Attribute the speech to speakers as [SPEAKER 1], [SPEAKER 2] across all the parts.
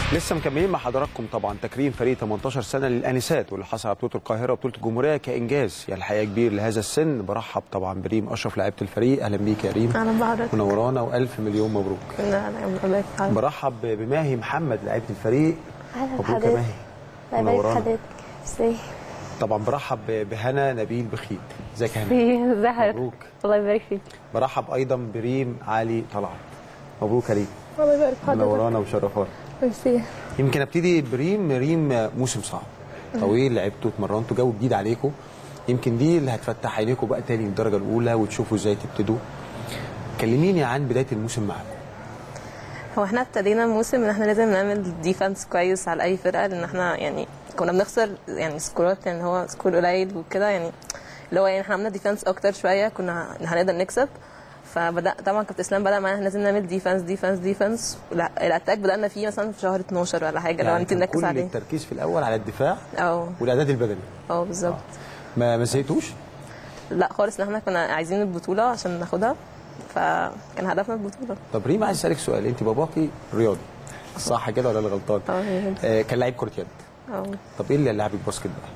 [SPEAKER 1] لسه مكملين مع حضراتكم طبعا تكريم فريق 18 سنه للانسات واللي حصل على بطوله القاهره وبطوله الجمهوريه كانجاز يعني الحقيقه كبير لهذا السن برحب طبعا بريم اشرف لاعيبه الفريق اهلا بيك يا ريم
[SPEAKER 2] اهلا بحضرتك
[SPEAKER 1] منورانا والف مليون مبروك
[SPEAKER 2] لا لا الله يسعدك
[SPEAKER 1] برحب بماهي محمد لاعيبه الفريق
[SPEAKER 3] اهلا
[SPEAKER 1] مبروك يا
[SPEAKER 3] بحضرتك
[SPEAKER 1] ماهي
[SPEAKER 3] الله يبارك
[SPEAKER 1] منورانا.
[SPEAKER 3] حضرتك ازاي
[SPEAKER 1] طبعا برحب بهنا نبيل بخيت ازيك يا هنا
[SPEAKER 3] ازي حضرتك
[SPEAKER 1] مبروك
[SPEAKER 3] الله يبارك فيك
[SPEAKER 1] برحب ايضا بريم علي طلعت مبروك يا ريم
[SPEAKER 2] الله يبارك
[SPEAKER 1] منورانا ومشرفانا
[SPEAKER 2] ميرسي
[SPEAKER 1] يمكن ابتدي بريم ريم موسم صعب طويل لعبتوا اتمرنتوا جو جديد عليكم يمكن دي اللي هتفتح عينيكم بقى تاني للدرجه الاولى وتشوفوا ازاي تبتدوا كلميني عن بدايه الموسم معاكم
[SPEAKER 2] هو احنا ابتدينا الموسم ان احنا لازم نعمل ديفense كويس على اي فرقه لان احنا يعني كنا بنخسر يعني سكورات يعني هو سكور قليل وكده يعني اللي هو يعني احنا عملنا ديفense اكتر شويه كنا هنقدر نكسب فبدا طبعا كابتن اسلام بدا معانا لازم نعمل ديفense ديفense ديفense الاتاك بدانا فيه مثلا في شهر 12 ولا حاجه لو انت
[SPEAKER 1] كان
[SPEAKER 2] نركز
[SPEAKER 1] كل
[SPEAKER 2] عليه
[SPEAKER 1] التركيز في الاول على الدفاع
[SPEAKER 2] اه
[SPEAKER 1] والاعداد البدني
[SPEAKER 2] اه بالظبط
[SPEAKER 1] ما ما زهقتوش
[SPEAKER 2] لا خالص ان احنا كنا عايزين البطوله عشان ناخدها فكان هدفنا البطوله
[SPEAKER 1] طب ريم عايز اسالك سؤال انت باباكي رياضي صح كده ولا انا غلطان
[SPEAKER 2] اه هي كده.
[SPEAKER 1] آه كان لعيب كره يد
[SPEAKER 2] اه
[SPEAKER 1] طب ايه اللي لعبك باسكت بقى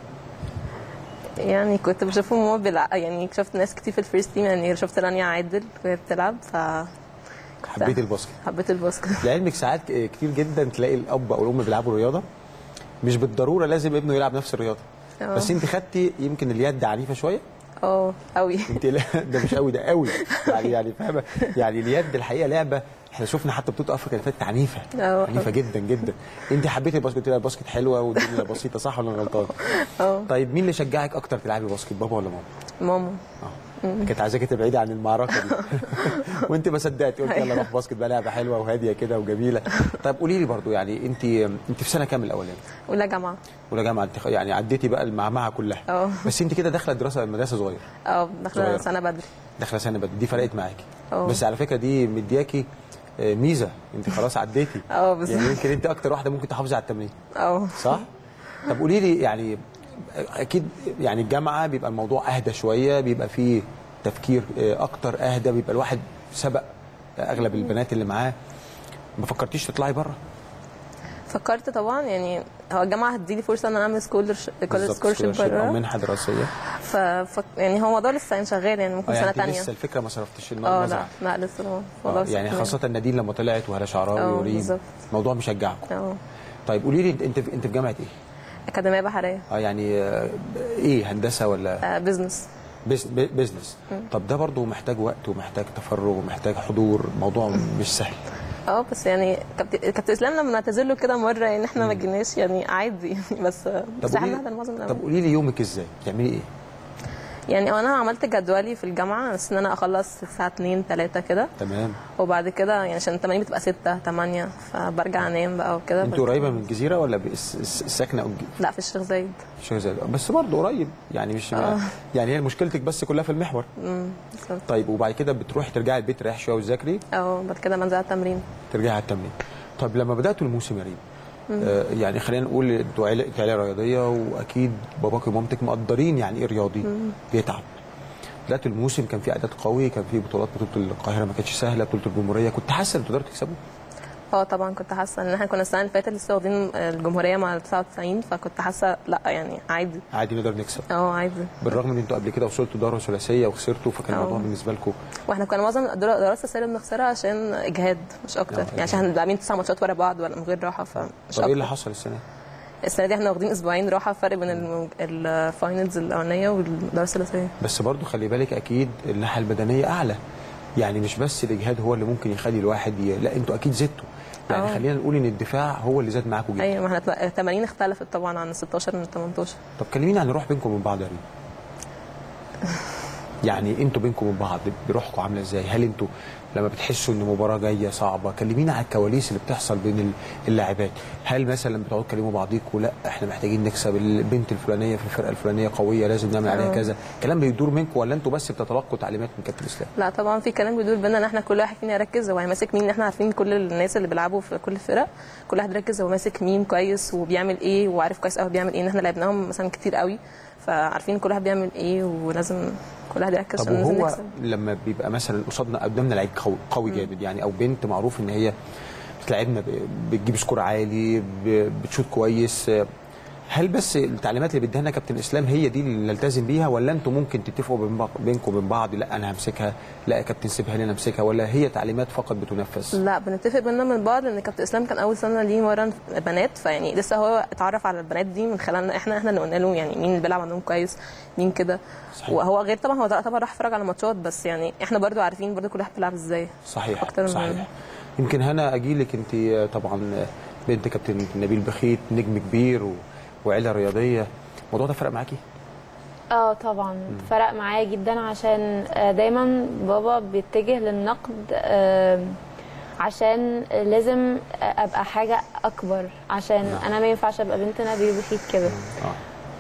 [SPEAKER 2] يعني كنت بشوفهم هو بيلعب يعني شفت ناس كتير في الفيرست تيم يعني شفت رانيا عادل وهي بتلعب ف
[SPEAKER 1] حبيت الباسكت
[SPEAKER 2] حبيت الباسكت
[SPEAKER 1] لعلمك ساعات كتير جدا تلاقي الاب او الام بيلعبوا رياضه مش بالضروره لازم ابنه يلعب نفس الرياضه
[SPEAKER 2] اه.
[SPEAKER 1] بس انت خدتي يمكن اليد عنيفه شويه
[SPEAKER 2] اه قوي
[SPEAKER 1] انت لا ده مش قوي ده قوي يعني يعني فاهمه يعني اليد الحقيقه لعبه احنا شفنا حتى بطوله افريقيا اللي فاتت عنيفه
[SPEAKER 2] اه.
[SPEAKER 1] عنيفه جدا جدا انت حبيتي الباسكت قلت لها الباسكت حلوه والدنيا بسيطه صح ولا أنا غلطان؟
[SPEAKER 2] اه
[SPEAKER 1] طيب مين اللي شجعك اكتر تلعبي باسكت بابا ولا ماما؟
[SPEAKER 2] ماما
[SPEAKER 1] اه كانت عايزاكي تبعدي عن المعركه دي وانت ما صدقتي قلت يلا نروح باسكت بقى لعبه حلوه وهاديه كده وجميله طيب قولي لي برضو يعني انت انت في سنه كام الاولاني؟
[SPEAKER 2] اولى جامعه
[SPEAKER 1] اولى جامعه انت خ- يعني عديتي بقى المعمعه كلها
[SPEAKER 2] اه.
[SPEAKER 1] بس انت كده داخله دراسه مدرسه صغيره
[SPEAKER 2] اه داخله
[SPEAKER 1] صغيرة.
[SPEAKER 2] سنه بدري
[SPEAKER 1] داخله سنه بدري دي فرقت معاكي
[SPEAKER 2] اه.
[SPEAKER 1] بس على فكره دي مدياكي آه، ميزه انت خلاص عديتي
[SPEAKER 2] اه بالظبط.
[SPEAKER 1] يعني يمكن انت اكتر واحده ممكن تحافظي على التمرين
[SPEAKER 2] اه
[SPEAKER 1] صح طب قولي لي يعني اكيد يعني الجامعه بيبقى الموضوع اهدى شويه بيبقى فيه تفكير آه، اكتر اهدى بيبقى الواحد سبق اغلب البنات اللي معاه ما فكرتيش تطلعي بره
[SPEAKER 2] فكرت طبعا يعني هو الجامعه هتديلي فرصه ان انا اعمل سكولرش
[SPEAKER 1] بالظبط،
[SPEAKER 2] سكولرشيب
[SPEAKER 1] scholarship او
[SPEAKER 2] بره
[SPEAKER 1] منحه دراسيه
[SPEAKER 2] ف... ف... يعني هو الموضوع لسه يعني شغال يعني ممكن
[SPEAKER 1] آه،
[SPEAKER 2] سنه
[SPEAKER 1] يعني
[SPEAKER 2] تانية
[SPEAKER 1] لسه الفكره ما صرفتش
[SPEAKER 2] اه
[SPEAKER 1] المزرعه
[SPEAKER 2] لا لا لسه
[SPEAKER 1] آه،
[SPEAKER 2] الموضوع
[SPEAKER 1] يعني
[SPEAKER 2] لسه
[SPEAKER 1] خاصه نادين لما طلعت وهلا شعراوي
[SPEAKER 2] اه،
[SPEAKER 1] وريم
[SPEAKER 2] بالظبط.
[SPEAKER 1] الموضوع مشجعكم
[SPEAKER 2] اه
[SPEAKER 1] طيب قولي لي انت انت في جامعه ايه؟
[SPEAKER 2] اكاديميه بحريه
[SPEAKER 1] اه يعني آه، ايه هندسه ولا
[SPEAKER 2] آه بزنس
[SPEAKER 1] بيز- بي- بيزنس طب ده برضه محتاج وقت ومحتاج تفرغ ومحتاج حضور موضوع مش سهل
[SPEAKER 2] اه بس يعني كابتن كابتن اسلام لما نعتذر له كده مره يعني احنا ما جيناش يعني عادي يعني بس بس
[SPEAKER 1] قولي
[SPEAKER 2] احنا معظم
[SPEAKER 1] طب
[SPEAKER 2] الأوقات.
[SPEAKER 1] قولي لي يومك ازاي؟ بتعملي ايه؟
[SPEAKER 2] يعني انا عملت جدولي في الجامعه بس ان انا اخلص الساعه 2 3 كده
[SPEAKER 1] تمام
[SPEAKER 2] وبعد كده يعني عشان التمارين بتبقى 6 8 فبرجع انام بقى وكده
[SPEAKER 1] انت
[SPEAKER 2] بس-
[SPEAKER 1] قريبه من الجزيره ولا بس- س- ساكنه أو-
[SPEAKER 2] لا في الشيخ زايد
[SPEAKER 1] شيخ زايد بس برضه قريب يعني مش يعني هي مشكلتك بس كلها في المحور
[SPEAKER 2] امم بالظبط.
[SPEAKER 1] طيب وبعد كده بتروحي ترجعي البيت تريحي شويه وتذاكري
[SPEAKER 2] اه بعد كده بنزل على التمرين
[SPEAKER 1] ترجعي على التمرين طب لما بداتوا الموسم يا ريم آه يعني خلينا نقول انتوا عيله انت عيله رياضيه واكيد باباك ومامتك مقدرين يعني ايه رياضي بيتعب بداتوا الموسم كان في اعداد قوي كان في بطولات بطوله القاهره ما كانتش سهله بطوله الجمهوريه كنت حاسه ان تقدروا تكسبوا
[SPEAKER 2] اه طبعا كنت حاسه ان احنا كنا السنه اللي فاتت لسه واخدين الجمهوريه مع 99 فكنت حاسه لا يعني عادي
[SPEAKER 1] عادي نقدر نكسب
[SPEAKER 2] اه عادي
[SPEAKER 1] بالرغم ان انتوا قبل كده وصلتوا دوره ثلاثيه وخسرتوا فكان
[SPEAKER 2] اه.
[SPEAKER 1] الموضوع بالنسبه لكم
[SPEAKER 2] واحنا كنا معظم الدرا- دراسه السنه بنخسرها عشان اجهاد مش اكتر
[SPEAKER 1] اه،
[SPEAKER 2] يعني عشان احنا لاعبين تسع ماتشات ورا بعض ولا من غير راحه فمش
[SPEAKER 1] طب ايه اللي
[SPEAKER 2] اكتر
[SPEAKER 1] حصل السنه؟
[SPEAKER 2] السنه دي احنا واخدين اسبوعين راحه فرق بين الم- الفاينلز الاولانيه والدراسه الثلاثيه
[SPEAKER 1] بس برضو خلي بالك اكيد الناحيه البدنيه اعلى يعني مش بس الاجهاد هو اللي ممكن يخلي الواحد ي... لا انتوا اكيد زدتوا يعني
[SPEAKER 2] اه.
[SPEAKER 1] خلينا نقول ان الدفاع هو اللي زاد معاكم جدا
[SPEAKER 2] ايوه ما احنا التمارين اختلفت طبعا عن 16 من 18
[SPEAKER 1] طب كلميني عن الروح بينكم وبين بعض يا ريم يعني انتوا بينكم وبين بعض روحكم عامله ازاي هل انتوا لما بتحسوا ان مباراه جايه صعبه كلمينا على الكواليس اللي بتحصل بين ال- اللاعبات هل مثلا لما بتقعدوا تكلموا بعضيكوا لا احنا محتاجين نكسب البنت الفلانيه في الفرقه الفلانيه قويه لازم نعمل عليها
[SPEAKER 2] اه.
[SPEAKER 1] كذا الكلام بيدور منكم ولا انتوا بس بتتلقوا تعليمات من كابتن اسلام
[SPEAKER 2] لا طبعا في كلام بيدور بينا ان احنا كل واحد فينا يركز هو ماسك مين احنا عارفين كل الناس اللي بيلعبوا في كل الفرق كل واحد يركز هو ماسك مين كويس وبيعمل ايه وعارف كويس قوي بيعمل ايه ان احنا لعبناهم مثلا كتير قوي فعارفين كل واحد بيعمل ايه ولازم كل واحد يركز
[SPEAKER 1] طب
[SPEAKER 2] عشان لازم
[SPEAKER 1] وهو
[SPEAKER 2] نكسب
[SPEAKER 1] لما بيبقى مثلا قصادنا قدامنا لعيب قوي, قوي جامد يعني او بنت معروف ان هي بتلعبنا ب- بتجيب سكور عالي ب- بتشوط كويس آه، هل بس التعليمات اللي بيديها لنا كابتن اسلام هي دي اللي نلتزم بيها ولا انتوا ممكن تتفقوا بين بعض- بينكم وبين بعض لا انا همسكها لا يا كابتن سيبها لي انا امسكها ولا هي تعليمات فقط بتنفذ
[SPEAKER 2] لا بنتفق بينا من بعض لان كابتن اسلام كان اول سنه ليه مرن بنات فيعني لسه هو اتعرف على البنات دي من خلالنا احنا احنا اللي قلنا له يعني مين اللي بيلعب عندهم كويس مين كده
[SPEAKER 1] صحيح.
[SPEAKER 2] وهو غير طبعا هو طبعا راح اتفرج على ماتشات بس يعني احنا برضو عارفين برضو كل واحد بيلعب ازاي
[SPEAKER 1] صحيح
[SPEAKER 2] أكتر من-
[SPEAKER 1] صحيح يمكن هنا اجي لك انت طبعا بنت كابتن نبيل بخيت نجم كبير و... وعيله رياضيه الموضوع ده فرق معاكي؟
[SPEAKER 3] اه طبعا فرق معايا جدا عشان آه، دايما بابا بيتجه للنقد آه، عشان لازم ابقى حاجه اكبر عشان
[SPEAKER 1] نعم.
[SPEAKER 3] انا ما ينفعش ابقى بنت نبي بخيت كده
[SPEAKER 1] اه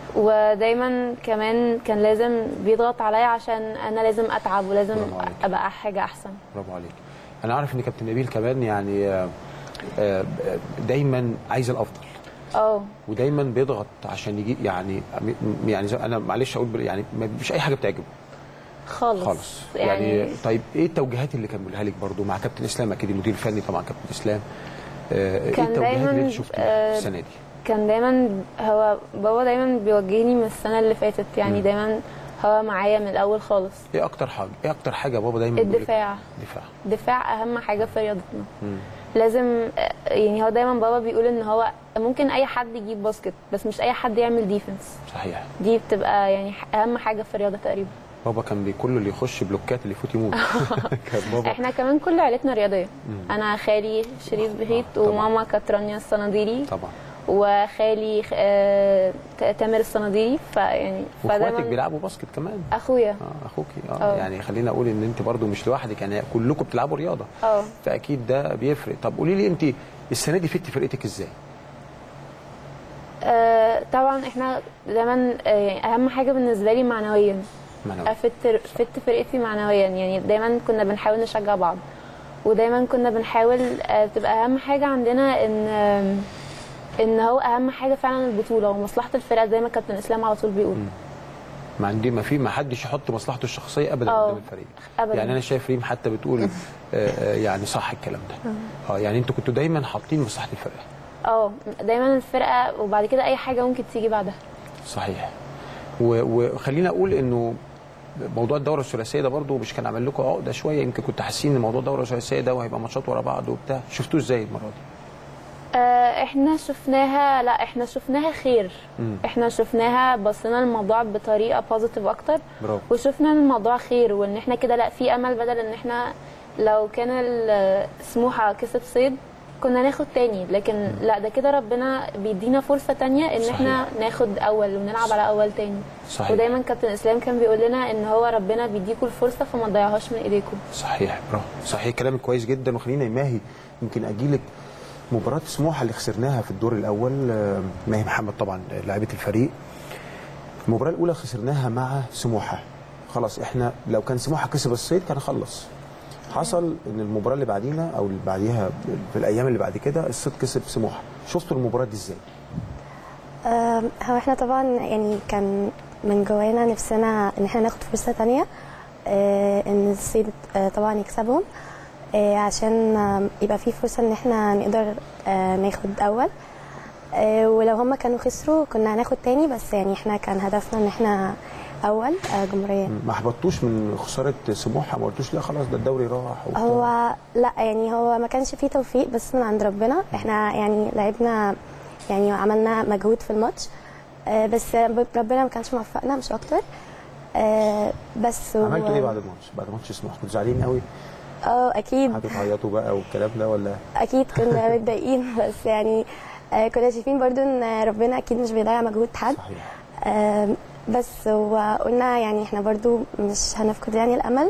[SPEAKER 3] ودايما كمان كان لازم بيضغط عليا عشان انا لازم اتعب ولازم
[SPEAKER 1] برافو عليك.
[SPEAKER 3] ابقى حاجه احسن
[SPEAKER 1] برافو عليك انا عارف ان كابتن نبيل كمان يعني آه، آه، دايما عايز الافضل
[SPEAKER 3] اه
[SPEAKER 1] ودايما بيضغط عشان يجي يعني يعني زي- انا معلش اقول بال- يعني ما- مش اي حاجه بتعجبه
[SPEAKER 3] خالص
[SPEAKER 1] خالص يعني, طيب ايه التوجيهات اللي كان بيقولها لك برضو مع كابتن اسلام اكيد المدير الفني طبعا كابتن اسلام آه، ايه
[SPEAKER 3] كان
[SPEAKER 1] التوجيهات اللي
[SPEAKER 3] دايماً،
[SPEAKER 1] انت شفتيها
[SPEAKER 3] آه،
[SPEAKER 1] السنه دي
[SPEAKER 3] كان دايما هو بابا دايما بيوجهني من السنه اللي فاتت يعني
[SPEAKER 1] مم.
[SPEAKER 3] دايما هو معايا من الاول خالص
[SPEAKER 1] ايه اكتر حاجه ايه اكتر حاجه بابا دايما بيقول لك؟
[SPEAKER 3] الدفاع
[SPEAKER 1] دفاع
[SPEAKER 3] دفاع اهم حاجه في رياضتنا
[SPEAKER 1] مم.
[SPEAKER 3] لازم يعني هو دايما بابا بيقول ان هو ممكن اي حد يجيب باسكت بس مش اي حد يعمل ديفنس
[SPEAKER 1] صحيح
[SPEAKER 3] دي بتبقى يعني اهم حاجه في الرياضه تقريبا
[SPEAKER 1] بابا كان بي- كله اللي يخش بلوكات اللي يفوت يموت كان بابا
[SPEAKER 3] احنا كمان كل عيلتنا رياضيه
[SPEAKER 1] مم.
[SPEAKER 3] انا خالي شريف بخيت
[SPEAKER 1] طبعاً.
[SPEAKER 3] وماما كانت رانيا الصناديري
[SPEAKER 1] طبعا
[SPEAKER 3] وخالي آه، ت- تامر الصناديري فيعني
[SPEAKER 1] واخواتك بيلعبوا باسكت كمان
[SPEAKER 3] اخويا
[SPEAKER 1] اه اخوكي اه
[SPEAKER 3] آه.
[SPEAKER 1] يعني خلينا اقول ان انت برضو مش لوحدك يعني كلكم بتلعبوا رياضه
[SPEAKER 3] اه
[SPEAKER 1] فاكيد ده بيفرق طب قولي لي انت السنه دي فدتي فرقتك ازاي
[SPEAKER 3] آه، طبعا احنا دايما آه، اهم حاجه بالنسبه لي معنويا
[SPEAKER 1] معنوي
[SPEAKER 3] افت فت فرقتي معنويا يعني دايما كنا بنحاول نشجع بعض ودايما كنا بنحاول آه، تبقى اهم حاجه عندنا ان آم، ان هو اهم حاجه فعلا البطوله ومصلحه الفرقه زي ما كابتن اسلام على طول بيقول
[SPEAKER 1] مم. ما عندي ما في ما حدش يحط مصلحته الشخصيه ابدا
[SPEAKER 3] آه.
[SPEAKER 1] قدام الفريق
[SPEAKER 3] ابدا
[SPEAKER 1] يعني انا شايف ريم حتى بتقول آه آه يعني صح الكلام ده اه يعني انتوا كنتوا دايما حاطين مصلحه الفرقه
[SPEAKER 3] اه دايما الفرقه وبعد كده اي حاجه ممكن تيجي بعدها
[SPEAKER 1] صحيح و- وخلينا اقول انه موضوع الدوره الثلاثيه ده برضو مش كان عامل لكم عقده شويه يمكن كنت حاسين ان موضوع الدوره الثلاثيه ده وهيبقى ماتشات ورا بعض وبتاع شفتوه ازاي المره دي؟
[SPEAKER 3] آه، احنا شفناها لا احنا شفناها خير
[SPEAKER 1] مم.
[SPEAKER 3] احنا شفناها بصينا الموضوع بطريقه بوزيتيف اكتر
[SPEAKER 1] برافو
[SPEAKER 3] وشفنا ان الموضوع خير وان احنا كده لا في امل بدل ان احنا لو كان ال- سموحه كسب صيد كنا ناخد تاني لكن لا ده كده ربنا بيدينا فرصه تانية ان
[SPEAKER 1] صحيح.
[SPEAKER 3] احنا ناخد اول ونلعب على اول تاني
[SPEAKER 1] صحيح
[SPEAKER 3] ودايما كابتن اسلام كان بيقول لنا ان هو ربنا بيديكوا الفرصه فما تضيعوهاش من ايديكم
[SPEAKER 1] صحيح برافو صحيح كلامك كويس جدا وخلينا ماهي يمكن اجيلك مباراة سموحة اللي خسرناها في الدور الأول آه، ماهي محمد طبعا آه، لاعبة الفريق المباراة الأولى خسرناها مع سموحة خلاص احنا لو كان سموحة كسب الصيد كان خلص حصل ان المباراة اللي بعدينا او اللي بعديها في الأيام اللي بعد كده الصيد كسب سموحة شفتوا المباراة دي ازاي؟
[SPEAKER 4] آم، هو احنا طبعا يعني كان من جوانا نفسنا ان احنا ناخد فرصة تانية آه، ان الصيد آه، طبعا يكسبهم آه، عشان آم، يبقى في فرصة ان احنا نقدر آه، ناخد اول آه، ولو هما كانوا خسروا كنا هناخد تاني بس يعني احنا كان هدفنا ان احنا اول آه، جمهورية
[SPEAKER 1] ما احبطتوش من خسارة سموحة ما قلتوش لا خلاص ده الدوري راح وبتاع.
[SPEAKER 4] هو لا يعني هو ما كانش فيه توفيق بس من عند ربنا احنا يعني لعبنا يعني عملنا مجهود في الماتش آه، بس ربنا ما كانش موفقنا مش اكتر آه، بس و-
[SPEAKER 1] عملتوا ايه بعد الماتش؟ بعد ماتش سموحة كنتوا زعلانين قوي؟
[SPEAKER 4] اه اكيد
[SPEAKER 1] هتتعيطوا بقى والكلام ده ولا
[SPEAKER 4] اكيد كنا متضايقين بس يعني آه، كنا شايفين برضو ان ربنا اكيد مش بيضيع مجهود حد
[SPEAKER 1] صحيح
[SPEAKER 4] آم، بس وقلنا يعني احنا برضو مش هنفقد يعني الامل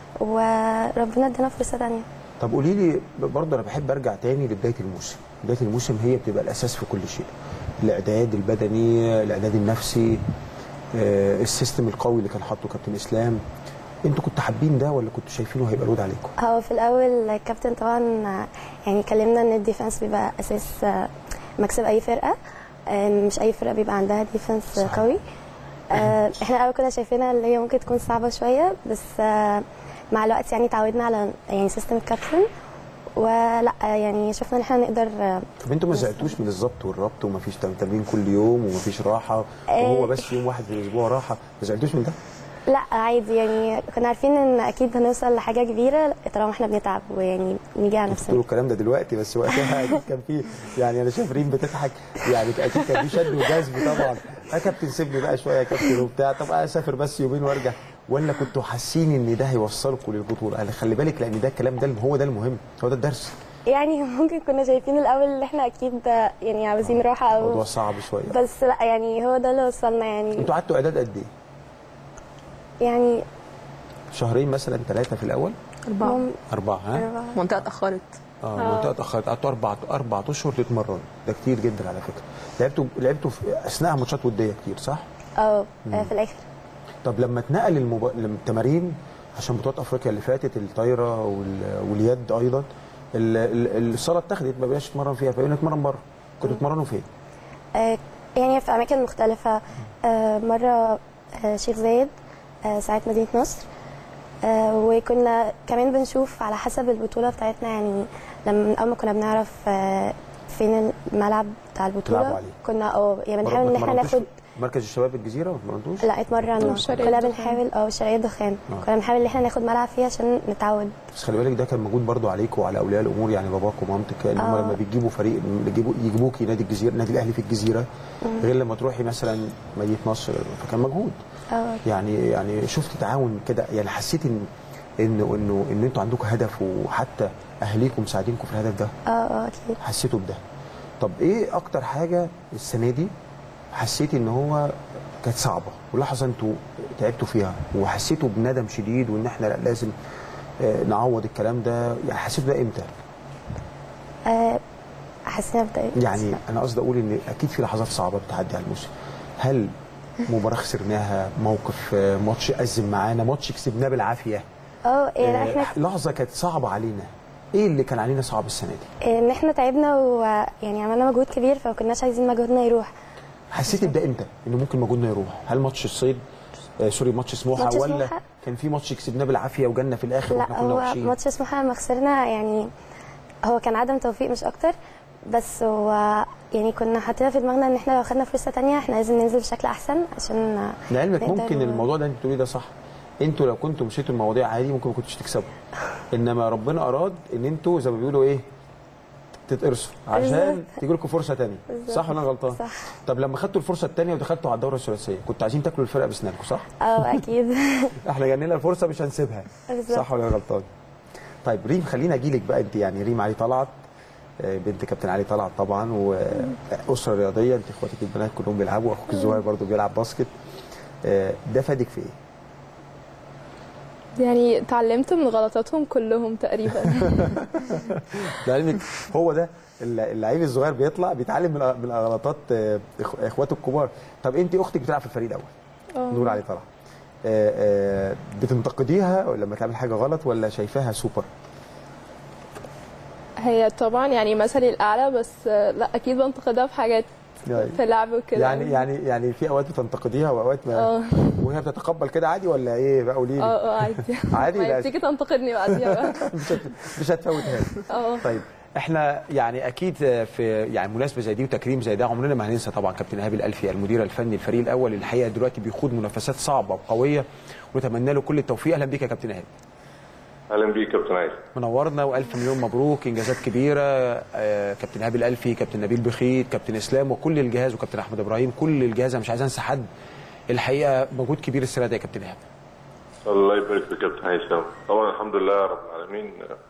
[SPEAKER 4] وربنا ادانا فرصه تانية
[SPEAKER 1] طب قولي لي برضه انا بحب ارجع تاني لبدايه الموسم بدايه الموسم هي بتبقى الاساس في كل شيء الاعداد البدني الاعداد النفسي آه، السيستم القوي اللي كان حاطه كابتن اسلام انتوا كنتوا حابين ده ولا كنتوا شايفينه هيبقى لود عليكم
[SPEAKER 4] هو في الاول الكابتن طبعا يعني كلمنا ان الديفنس بيبقى اساس آه، مكسب اي فرقه آه، مش اي فرقه بيبقى عندها ديفنس
[SPEAKER 1] صحيح.
[SPEAKER 4] قوي آه، احنا الاول كنا شايفينها اللي هي ممكن تكون صعبه شويه بس آه، مع الوقت يعني تعودنا على يعني سيستم الكابتن ولا يعني شفنا ان احنا نقدر آه،
[SPEAKER 1] طب انتوا ما زعلتوش من الظبط والربط ومفيش تمرين كل يوم ومفيش راحه وهو بس يوم واحد في الاسبوع راحه ما زعلتوش من ده؟
[SPEAKER 4] لا عادي يعني كنا عارفين ان اكيد هنوصل لحاجه كبيره طالما احنا بنتعب ويعني نيجي على
[SPEAKER 1] انتوا
[SPEAKER 4] نفسنا
[SPEAKER 1] بتقولوا الكلام ده دلوقتي بس وقتها اكيد كان في يعني انا شايف ريم بتضحك يعني اكيد كان في شد وجذب طبعا يا كابتن سيبني بقى شويه يا كابتن وبتاع طب اسافر بس يومين وارجع ولا كنتوا حاسين ان ده هيوصلكم للبطوله؟ يعني خلي بالك لان ده الكلام ده هو ده المهم هو ده الدرس
[SPEAKER 4] يعني ممكن كنا شايفين الاول ان احنا اكيد آه، يعني عاوزين راحه
[SPEAKER 1] الموضوع
[SPEAKER 4] او
[SPEAKER 1] صعب شويه
[SPEAKER 4] بس لا يعني هو ده اللي وصلنا يعني
[SPEAKER 1] انتوا قعدتوا اعداد قد ايه؟
[SPEAKER 4] يعني
[SPEAKER 1] شهرين مثلا ثلاثه في الاول؟
[SPEAKER 2] أربعة
[SPEAKER 4] مم-
[SPEAKER 1] اربعه ها؟
[SPEAKER 4] أربعة.
[SPEAKER 2] منطقة اتأخرت
[SPEAKER 1] اه المنطقه اتاخرت قعدتوا اربع اربع اشهر تتمرنوا ده كتير جدا على فكره لعبتوا لعبتوا في اثناء ماتشات وديه كتير صح؟
[SPEAKER 4] اه آه، في الاخر
[SPEAKER 1] طب لما اتنقل المب... التمارين عشان بطولات افريقيا اللي فاتت الطايره وال... واليد ايضا ال... ال... الصاله اتخذت ما بقاش نتمرن فيها فبقينا نتمرن بره كنتوا تتمرنوا فين؟
[SPEAKER 4] آه، يعني في اماكن مختلفه آه، مره آه، شيخ زايد آه، ساعه مدينه نصر آه، وكنا كمان بنشوف على حسب البطوله بتاعتنا يعني لما من اول ما كنا بنعرف آه، فين الملعب بتاع
[SPEAKER 1] تلعبوا
[SPEAKER 4] البطوله
[SPEAKER 1] عليه.
[SPEAKER 4] كنا اه يعني
[SPEAKER 1] ما
[SPEAKER 4] بنحاول ان احنا
[SPEAKER 1] اتمرنتوش
[SPEAKER 4] ناخد
[SPEAKER 1] في مركز الشباب الجزيره ما اتمرنتوش؟
[SPEAKER 4] لا اتمرنا
[SPEAKER 3] والشرقية
[SPEAKER 4] كنا
[SPEAKER 3] الدخان.
[SPEAKER 4] بنحاول اه الشرقيه الدخان
[SPEAKER 1] آه.
[SPEAKER 4] كنا بنحاول ان احنا ناخد ملعب فيه عشان نتعود
[SPEAKER 1] بس خلي بالك ده كان موجود برضو عليك وعلى اولياء الامور يعني باباك ومامتك ان هم
[SPEAKER 4] آه.
[SPEAKER 1] لما بيجيبوا فريق يجيبوا يجيبوكي نادي الجزيره النادي الاهلي في الجزيره غير لما تروحي مثلا مدينه نصر فكان مجهود
[SPEAKER 4] اه
[SPEAKER 1] يعني يعني شفت تعاون كده يعني حسيت ان انه انه ان انتوا عندكم هدف وحتى اهاليكم مساعدينكم في الهدف ده
[SPEAKER 4] اه اه اكيد
[SPEAKER 1] حسيتوا بده طب ايه اكتر حاجه السنه دي حسيتي ان هو كانت صعبه ولحظه انتوا تعبتوا فيها وحسيتوا بندم شديد وان احنا لا لازم آه، نعوض الكلام ده يعني حسيتوا ده امتى
[SPEAKER 4] آه، حسينا بده
[SPEAKER 1] يعني انا قصدي اقول ان اكيد في لحظات صعبه بتعدي على الموسم هل مباراه خسرناها موقف آه، ماتش ازم معانا ماتش كسبناه بالعافيه
[SPEAKER 4] اه يعني
[SPEAKER 1] آه،
[SPEAKER 4] احنا
[SPEAKER 1] لحظه كانت صعبه علينا ايه اللي كان علينا صعب السنه دي
[SPEAKER 4] ان احنا تعبنا ويعني عملنا مجهود كبير فما كناش عايزين مجهودنا يروح
[SPEAKER 1] حسيت بده امتى انه ممكن مجهودنا يروح هل ماتش الصيد آه سوري ماتش سموحه
[SPEAKER 4] ماتش
[SPEAKER 1] ولا
[SPEAKER 4] سموحة.
[SPEAKER 1] كان في ماتش كسبناه بالعافيه وجالنا في الاخر واحنا
[SPEAKER 4] لا
[SPEAKER 1] كنا
[SPEAKER 4] هو
[SPEAKER 1] وحشين
[SPEAKER 4] ماتش سموحه لما خسرنا يعني هو كان عدم توفيق مش اكتر بس هو يعني كنا حاطين في دماغنا ان احنا لو خدنا فرصه تانية احنا لازم ننزل بشكل احسن عشان
[SPEAKER 1] لعلمك
[SPEAKER 4] نقدر-
[SPEAKER 1] ممكن الموضوع ده انت بتقوليه ده صح انتوا لو كنتوا مشيتوا المواضيع عادي ممكن ما كنتوش تكسبوا انما ربنا اراد ان انتوا زي ما بيقولوا ايه تتقرصوا عشان
[SPEAKER 4] بالظبط.
[SPEAKER 1] تيجي لكم فرصه ثانيه
[SPEAKER 4] بالظبط.
[SPEAKER 1] صح ولا انا غلطان
[SPEAKER 4] صح.
[SPEAKER 1] طب لما خدتوا الفرصه الثانيه ودخلتوا على الدوره الثلاثيه كنتوا عايزين تاكلوا الفرقه باسنانكم صح
[SPEAKER 4] اه اكيد
[SPEAKER 1] احنا جالنا الفرصه مش هنسيبها
[SPEAKER 4] بالظبط.
[SPEAKER 1] صح ولا انا غلطان طيب ريم خلينا اجي لك بقى انت يعني ريم علي طلعت آه، بنت كابتن علي طلعت طبعا واسره رياضيه انت اخواتك البنات كلهم بيلعبوا واخوك الصغير برضه بيلعب باسكت آه، ده فادك في ايه؟
[SPEAKER 5] يعني اتعلمت من غلطاتهم كلهم تقريبا
[SPEAKER 1] لعلمك هو ده الل- اللعيب الصغير بيطلع بيتعلم من من غلطات آه، إخ- اخواته الكبار طب انت اختك بتلعب في الفريق الاول نور علي طلعت آه، آه، بتنتقديها لما تعمل حاجه غلط ولا شايفاها سوبر؟
[SPEAKER 5] هي طبعا يعني مثلي الاعلى بس آه، لا اكيد بنتقدها في حاجات
[SPEAKER 1] يعني
[SPEAKER 5] في اللعب وكده
[SPEAKER 1] يعني يعني يعني في اوقات بتنتقديها واوقات ما
[SPEAKER 5] اه
[SPEAKER 1] وهي بتتقبل كده عادي ولا ايه بقى قولي لي
[SPEAKER 5] اه اه عادي
[SPEAKER 1] عادي
[SPEAKER 5] ما هي
[SPEAKER 1] لا
[SPEAKER 5] بتيجي تنتقدني بعديها بقى
[SPEAKER 1] مش هت- مش هتفوتها لي.
[SPEAKER 5] اه
[SPEAKER 1] طيب احنا يعني اكيد في يعني مناسبه زي دي وتكريم زي ده عمرنا ما هننسى طبعا كابتن ايهاب الالفي المدير الفني الفريق الاول اللي الحقيقه دلوقتي بيخوض منافسات صعبه وقويه ونتمنى له كل التوفيق اهلا بيك يا كابتن ايهاب
[SPEAKER 6] اهلا بيك كابتن عايز
[SPEAKER 1] منورنا والف مليون مبروك انجازات كبيره آه، كابتن ايهاب الالفي كابتن نبيل بخيت كابتن اسلام وكل الجهاز وكابتن احمد ابراهيم كل الجهاز أنا مش عايز انسى حد الحقيقه مجهود كبير السنه دي يا كابتن ايهاب
[SPEAKER 6] الله يبارك في كابتن هيثم طبعا الحمد لله رب العالمين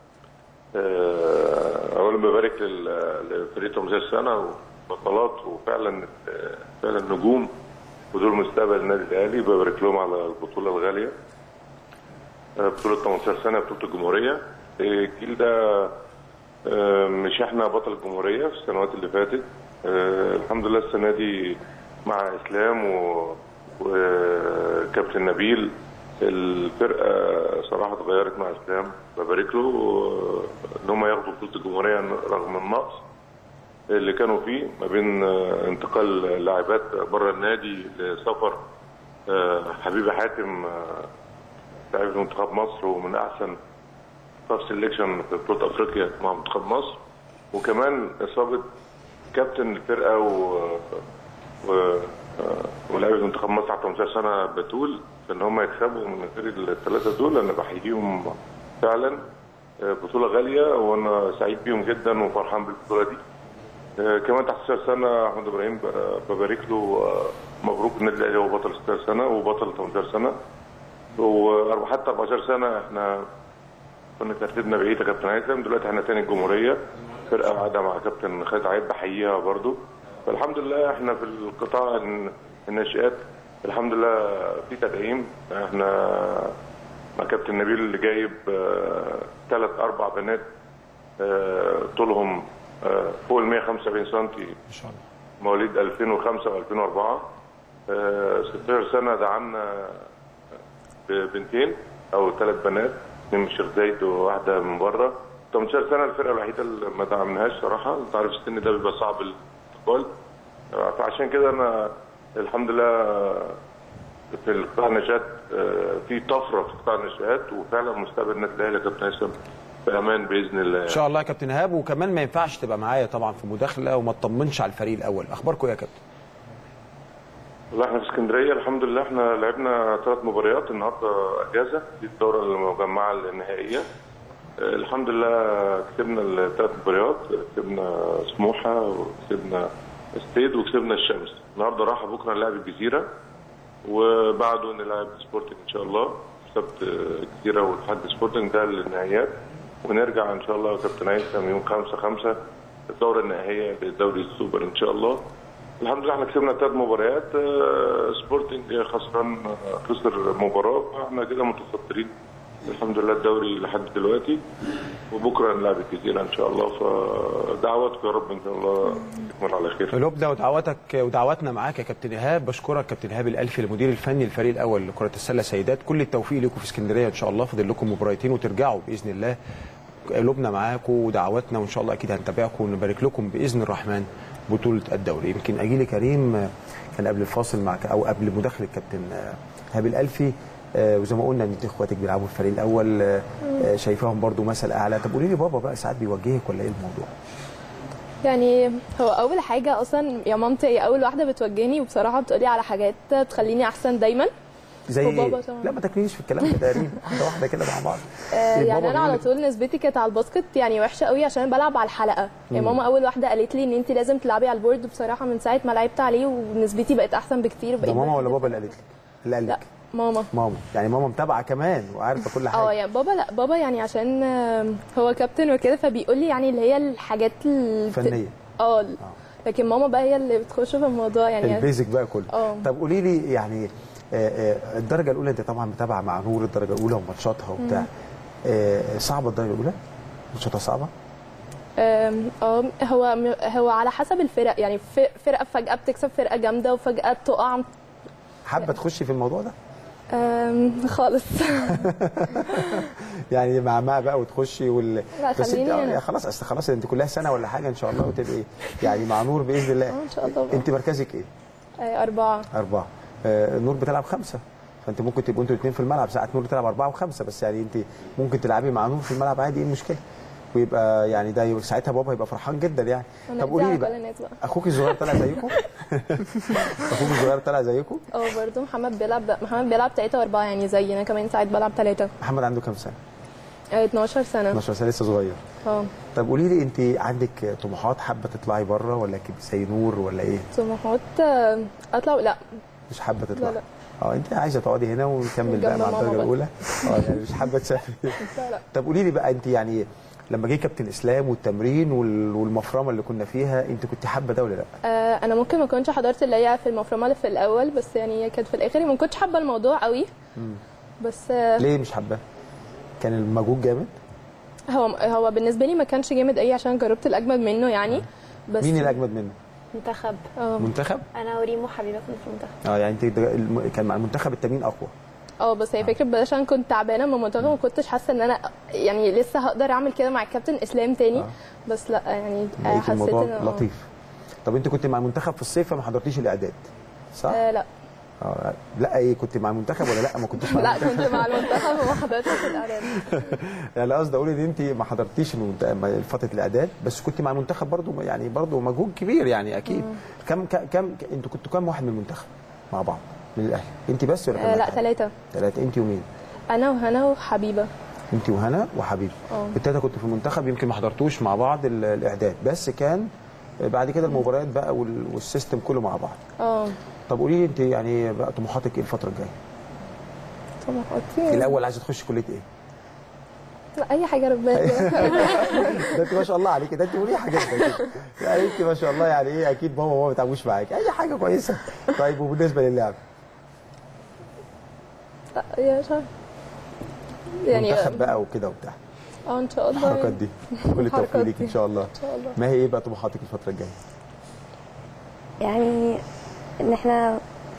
[SPEAKER 6] آه، اولا ببارك لل- لفريق تمثيل السنه وبطولات وفعلا آه، فعلا نجوم ودول مستقبل النادي الاهلي ببارك لهم على البطوله الغاليه آه، بطوله 18 سنه بطوله الجمهوريه آه، الجيل ده آه، مش احنا بطل الجمهوريه في السنوات اللي فاتت آه، الحمد لله السنه دي مع اسلام و- وكابتن نبيل الفرقه صراحه اتغيرت مع اسلام ببارك له آه، ان هم ياخدوا بطوله الجمهوريه رغم النقص اللي كانوا فيه ما بين آه، انتقال لاعبات بره النادي لسفر آه، حبيبه حاتم آه، لاعب منتخب مصر ومن احسن في سelection في بطوله افريقيا مع منتخب مصر وكمان اصابه كابتن الفرقه و و ولاعيبه منتخب مصر على 18 سنه بتول ان هم يكسبوا من غير الثلاثه دول انا بحييهم فعلا آه، بطوله غاليه وانا سعيد بيهم جدا وفرحان بالبطوله دي آه، كمان تحت 16 سنه احمد ابراهيم ب- ببارك له آه، مبروك النادي الاهلي هو بطل 16 سنه وبطل 18 سنه وحتى 14 سنه احنا كنا ترتيبنا بعيد يا كابتن هيثم دلوقتي احنا تاني الجمهوريه فرقه قاعده مع كابتن خالد عيد بحييها برضو فالحمد لله احنا في القطاع الن- الناشئات الحمد لله في تدعيم احنا مع كابتن نبيل اللي جايب ثلاث اربع بنات آه، طولهم آه، فوق ال 175 سم
[SPEAKER 1] ما شاء الله
[SPEAKER 6] مواليد 2005 و2004 آه، 16 سنه دعمنا ببنتين او ثلاث بنات اثنين من الشيخ زايد وواحده من بره 18 سنه الفرقه الوحيده اللي ما دعمناهاش صراحه انت عارف السن ده بيبقى صعب الاستقبال آه، فعشان كده انا الحمد لله في القطاع النشات آه، في طفره في قطاع النشات وفعلا مستقبل النادي الاهلي يا كابتن هيثم في امان باذن الله
[SPEAKER 1] ان شاء الله يا كابتن ايهاب وكمان ما ينفعش تبقى معايا طبعا في مداخله وما تطمنش على الفريق الاول اخباركم إيه يا كابتن
[SPEAKER 6] والله احنا في اسكندريه الحمد لله احنا لعبنا ثلاث مباريات النهارده اجازه دي الدوره المجمعه النهائيه اه، الحمد لله كسبنا الثلاث مباريات كسبنا سموحه وكسبنا ستيد وكسبنا الشمس النهارده راحه بكره نلعب الجزيره وبعده نلعب سبورتنج ان شاء الله سبت اه، الجزيره والحد سبورتنج ده للنهائيات ونرجع ان شاء الله يا كابتن هيثم يوم 5 5 الدوره النهائيه لدوري السوبر ان شاء الله الحمد لله احنا كسبنا ثلاث مباريات آه، سبورتنج خسران آه، خسر مباراه فاحنا كده متصدرين الحمد لله الدوري لحد دلوقتي وبكره نلعب الجزيره ان شاء الله فدعواتكم يا رب ان شاء الله تكمل على خير
[SPEAKER 1] لبنى ودعواتك ودعواتنا معاك يا كابتن ايهاب بشكرك كابتن ايهاب الالفي المدير الفني للفريق الاول لكره السله سيدات كل التوفيق لكم في اسكندريه ان شاء الله فاضل لكم مباراتين وترجعوا باذن الله قلوبنا معاكم ودعواتنا وان شاء الله اكيد هنتابعكم ونبارك لكم باذن الرحمن بطوله الدوري يمكن اجي لي كريم آه، كان قبل الفاصل معك او قبل مداخله كابتن آه، ايهاب الالفي آه، وزي ما قلنا ان انت اخواتك بيلعبوا في الفريق الاول آه، آه، شايفاهم برضو مثل اعلى طب قولي لي بابا بقى ساعات بيوجهك ولا ايه الموضوع؟
[SPEAKER 5] يعني هو اول حاجه اصلا يا مامتي هي اول واحده بتوجهني وبصراحه بتقولي على حاجات تخليني احسن دايما
[SPEAKER 1] زي
[SPEAKER 5] وبابا
[SPEAKER 1] ايه؟
[SPEAKER 5] طبعاً.
[SPEAKER 1] لا ما تاكلنيش في الكلام كده يا ريم واحده واحده كده مع بعض
[SPEAKER 5] آه،
[SPEAKER 1] إيه
[SPEAKER 5] يعني
[SPEAKER 1] بابا
[SPEAKER 5] انا على
[SPEAKER 1] بيقول
[SPEAKER 5] طول نسبتي كانت على الباسكت يعني وحشه قوي عشان بلعب على الحلقه يعني ماما اول واحده قالت لي ان انت لازم تلعبي على البورد بصراحه من ساعه ما لعبت عليه ونسبتي بقت احسن بكتير
[SPEAKER 1] ده
[SPEAKER 5] بقيت
[SPEAKER 1] ماما ولا
[SPEAKER 5] بجد-
[SPEAKER 1] بابا اللي قالت لك؟ اللي قال
[SPEAKER 5] لا
[SPEAKER 1] لك
[SPEAKER 5] ماما
[SPEAKER 1] ماما يعني ماما متابعه كمان وعارفه كل
[SPEAKER 5] اه
[SPEAKER 1] حاجه
[SPEAKER 5] يعني بابا لا بابا يعني عشان آه، هو كابتن وكده فبيقول لي يعني اللي هي الحاجات اللي بت-
[SPEAKER 1] فنيه
[SPEAKER 5] اه لكن ماما بقى هي اللي بتخش في الموضوع يعني
[SPEAKER 1] البيزك بقى كله
[SPEAKER 5] اه.
[SPEAKER 1] طب قولي لي يعني آه، آه، الدرجه الاولى انت طبعا متابعه مع نور الدرجه الاولى وماتشاتها وبتاع آه، صعبه الدرجه الاولى ماتشاتها صعبه
[SPEAKER 5] آم، اه هو هو على حسب الفرق يعني ف- فرقه فجاه بتكسب فرقه جامده وفجاه تقع
[SPEAKER 1] حابه تخشي في الموضوع ده
[SPEAKER 5] آم، خالص
[SPEAKER 1] يعني مع مع بقى وتخشي وال
[SPEAKER 5] لا،
[SPEAKER 1] بس انت
[SPEAKER 5] خليني
[SPEAKER 1] آه،
[SPEAKER 5] أنا.
[SPEAKER 1] يا خلاص اصل خلاص انت كلها سنه ولا حاجه ان شاء الله وتبقي يعني مع نور باذن الله
[SPEAKER 5] اه ان شاء الله
[SPEAKER 1] انت مركزك ايه؟
[SPEAKER 5] آه، اربعه
[SPEAKER 1] أربعة آه نور بتلعب خمسة فأنت ممكن تبقوا أنتوا الاثنين في الملعب ساعات نور بتلعب أربعة وخمسة بس يعني أنت ممكن تلعبي مع نور في الملعب عادي إيه المشكلة؟ ويبقى يعني ده يبقى ساعتها بابا يبقى فرحان جدا يعني
[SPEAKER 5] أنا
[SPEAKER 1] طب قولي لي
[SPEAKER 5] على كل
[SPEAKER 1] بقى
[SPEAKER 5] الناس بقى
[SPEAKER 1] أخوك الصغير طلع زيكم؟ أخوك الصغير طلع زيكم؟
[SPEAKER 5] اه برضه محمد بيلعب محمد بيلعب ثلاثه واربعه يعني زي انا كمان ساعات بلعب ثلاثه
[SPEAKER 1] محمد عنده كام سنة؟
[SPEAKER 5] 12 سنه
[SPEAKER 1] 12 سنة لسه صغير
[SPEAKER 5] اه
[SPEAKER 1] طب قولي لي أنت عندك طموحات حابة تطلعي بره ولا كده زي نور ولا إيه؟
[SPEAKER 5] طموحات آه، اطلع لا
[SPEAKER 1] مش حابة تطلعي؟
[SPEAKER 5] لا.
[SPEAKER 1] اه انت عايزه تقعدي هنا ونكمل بقى
[SPEAKER 5] جنب
[SPEAKER 1] مع
[SPEAKER 5] ماما
[SPEAKER 1] الدرجه
[SPEAKER 5] بقى.
[SPEAKER 1] الاولى اه يعني مش حابه تسافري
[SPEAKER 5] لا لا
[SPEAKER 1] طب قولي لي بقى انت يعني لما جه كابتن اسلام والتمرين وال- والمفرمه اللي كنا فيها انت كنت حابه ده ولا لا؟
[SPEAKER 5] آه، انا ممكن ما كنتش حضرت اللي هي في المفرمه اللي في الاول بس يعني هي كانت في الاخر ما كنتش حابه الموضوع قوي بس آه،
[SPEAKER 1] ليه مش حابه؟ كان المجهود جامد؟
[SPEAKER 5] هو هو بالنسبه لي ما كانش جامد قوي عشان جربت الاجمد منه يعني بس
[SPEAKER 1] مين الاجمد منه؟
[SPEAKER 3] منتخب
[SPEAKER 5] اه
[SPEAKER 1] منتخب؟
[SPEAKER 3] انا وريمو حبيبه كنا في المنتخب
[SPEAKER 1] اه يعني انت ده- الم- كان مع المنتخب التمرين اقوى
[SPEAKER 5] اه بس هي فكره بلاش عشان كنت تعبانه من المنتخب ما كنتش حاسه ان انا يعني لسه هقدر اعمل كده مع الكابتن اسلام تاني
[SPEAKER 1] آه.
[SPEAKER 5] بس لا يعني آه،
[SPEAKER 1] لقيت
[SPEAKER 5] حسيت
[SPEAKER 1] الموضوع
[SPEAKER 5] ان آه.
[SPEAKER 1] لطيف طب انت كنت مع المنتخب في الصيف فما حضرتيش الاعداد صح؟
[SPEAKER 5] آه لا
[SPEAKER 1] اه لا ايه كنت مع المنتخب ولا لا ما كنتش مع
[SPEAKER 5] لا
[SPEAKER 1] المنتخب
[SPEAKER 5] كنت مع المنتخب وما حضرتش في الاعداد
[SPEAKER 1] يعني قصدي اقول ان انت ما حضرتيش المنت- فتره الاعداد بس كنت مع المنتخب برضو يعني برضو مجهود كبير يعني اكيد كم ك- كم انتوا كنتوا كام واحد من المنتخب مع بعض من الاهلي انت بس ولا كان
[SPEAKER 5] آه، لا
[SPEAKER 1] معاك حد؟
[SPEAKER 5] ثلاثه
[SPEAKER 1] ثلاثه انت ومين
[SPEAKER 5] انا وهنا وحبيبه
[SPEAKER 1] انت وهنا وحبيبي
[SPEAKER 5] اه.
[SPEAKER 1] التلاته كنتوا في المنتخب يمكن ما حضرتوش مع بعض ال- الاعداد بس كان بعد كده المباريات بقى وال- والسيستم كله مع بعض
[SPEAKER 5] اه
[SPEAKER 1] طب قولي لي انت يعني بقى طموحاتك ايه الفتره الجايه
[SPEAKER 5] طموحاتي
[SPEAKER 1] الاول عايزه تخشي كليه ايه
[SPEAKER 5] لا اي حاجه ربنا
[SPEAKER 1] ده انت ما شاء الله عليك ده انت قولي حاجات زي كده يعني انت ما شاء الله يعني ايه اكيد بابا وماما ما بيتعبوش معاك اي حاجه كويسه طيب وبالنسبه للعب
[SPEAKER 5] لا يا مش عارفة. يعني
[SPEAKER 1] منتخب بقى وكده وبتاع
[SPEAKER 5] اه ان شاء الله
[SPEAKER 1] الحركات دي كل التوفيق
[SPEAKER 5] الحركات
[SPEAKER 1] ليك ان
[SPEAKER 5] دي.
[SPEAKER 1] شاء الله
[SPEAKER 5] ان شاء الله
[SPEAKER 1] ما هي ايه بقى طموحاتك الفتره الجايه
[SPEAKER 4] يعني ان احنا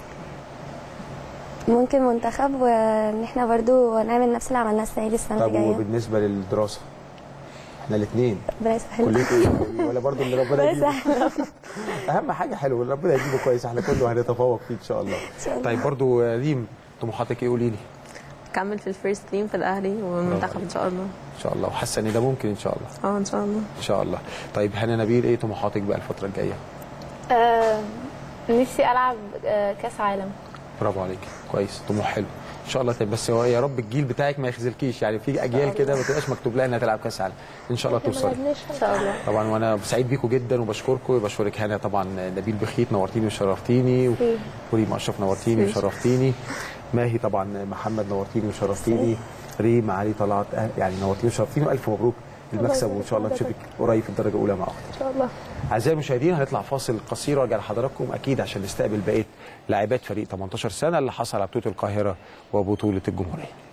[SPEAKER 4] ممكن منتخب وان احنا برضو نعمل نفس اللي عملناه السنه دي السنه
[SPEAKER 1] طب
[SPEAKER 4] الجايه
[SPEAKER 1] وبالنسبه للدراسه احنا الاثنين
[SPEAKER 4] ربنا يسهل
[SPEAKER 1] كليه ايه ولا برضو اللي ربنا
[SPEAKER 4] ربنا
[SPEAKER 1] يجيبه
[SPEAKER 4] يسهل
[SPEAKER 1] اهم حاجه حلو اللي ربنا يجيبه كويس احنا كله هنتفوق فيه ان شاء الله
[SPEAKER 4] شاء الله.
[SPEAKER 1] طيب برضو آه، ريم طموحاتك ايه قولي لي
[SPEAKER 2] كمل في الفيرست تيم في الاهلي والمنتخب ان شاء الله
[SPEAKER 1] ان شاء الله وحاسه ان ده ممكن ان شاء الله
[SPEAKER 2] اه ان شاء الله
[SPEAKER 1] ان شاء الله طيب هنا نبيل ايه طموحاتك بقى الفتره الجايه
[SPEAKER 3] آه، نفسي العب آه، كاس عالم
[SPEAKER 1] برافو عليك كويس طموح حلو ان شاء الله طيب بس هو يا رب الجيل بتاعك ما يخذلكيش يعني في اجيال كده ما تبقاش مكتوب لها انها تلعب كاس عالم ان شاء الله توصلي
[SPEAKER 3] ان شاء الله
[SPEAKER 1] طبعا وانا سعيد بيكم جدا وبشكركم بشكرك هنا طبعا نبيل بخيت نورتيني وشرفتيني و- وريم اشرف نورتيني وشرفتيني ماهي طبعا محمد نورتيني وشرفتيني ريم علي طلعت أه- يعني نورتيني وشرفتيني والف مبروك المكسب وان شاء الله نشوفك قريب في الدرجه الاولى مع اختك
[SPEAKER 5] ان شاء الله
[SPEAKER 1] اعزائي المشاهدين هنطلع فاصل قصير وارجع لحضراتكم اكيد عشان نستقبل بقيه لاعبات فريق 18 سنه اللي حصل على بطوله القاهره وبطوله الجمهوريه